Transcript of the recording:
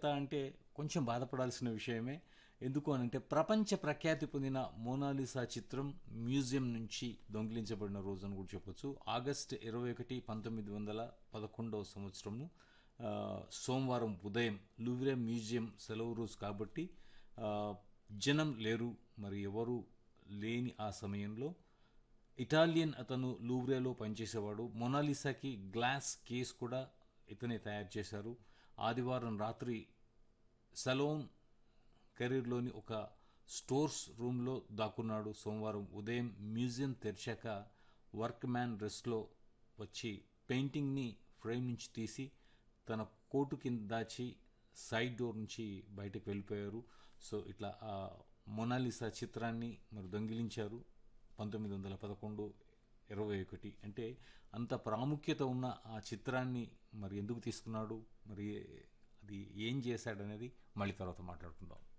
కథ అంటే కొంచెం బాధపడాల్సిన విషయమే ఎందుకు అనంటే ప్రపంచ ప్రఖ్యాతి పొందిన మోనాలిసా చిత్రం మ్యూజియం నుంచి దొంగిలించబడిన రోజు అని కూడా చెప్పొచ్చు ఆగస్ట్ ఇరవై ఒకటి పంతొమ్మిది వందల పదకొండవ సంవత్సరము ఆ, సోమవారం ఉదయం లూవ్రే మ్యూజియం సెలవు రోజు కాబట్టి ఆ, జనం లేరు మరి ఎవరు లేని ఆ సమయంలో ఇటాలియన్ అతను లూవ్రేలో పనిచేసేవాడు మొనాలిసాకి గ్లాస్ కేస్ కూడా ఇతనే తయారు చేశారు ఆదివారం రాత్రి సలోన్ కెరీర్లోని ఒక స్టోర్స్ రూమ్లో దాక్కున్నాడు సోమవారం ఉదయం మ్యూజియం తెరిచాక వర్క్ మ్యాన్ డ్రెస్లో వచ్చి పెయింటింగ్ని ఫ్రేమ్ నుంచి తీసి తన కోటు కింద దాచి సైడ్ డోర్ నుంచి బయటకు వెళ్ళిపోయారు సో ఇట్లా ఆ మొనాలిసా చిత్రాన్ని మరి దొంగిలించారు పంతొమ్మిది వందల పదకొండు ఇరవై ఒకటి అంటే అంత ప్రాముఖ్యత ఉన్న ఆ చిత్రాన్ని మరి ఎందుకు తీసుకున్నాడు మరి అది ఏం చేశాడనేది మళ్ళీ తర్వాత మాట్లాడుకుందాం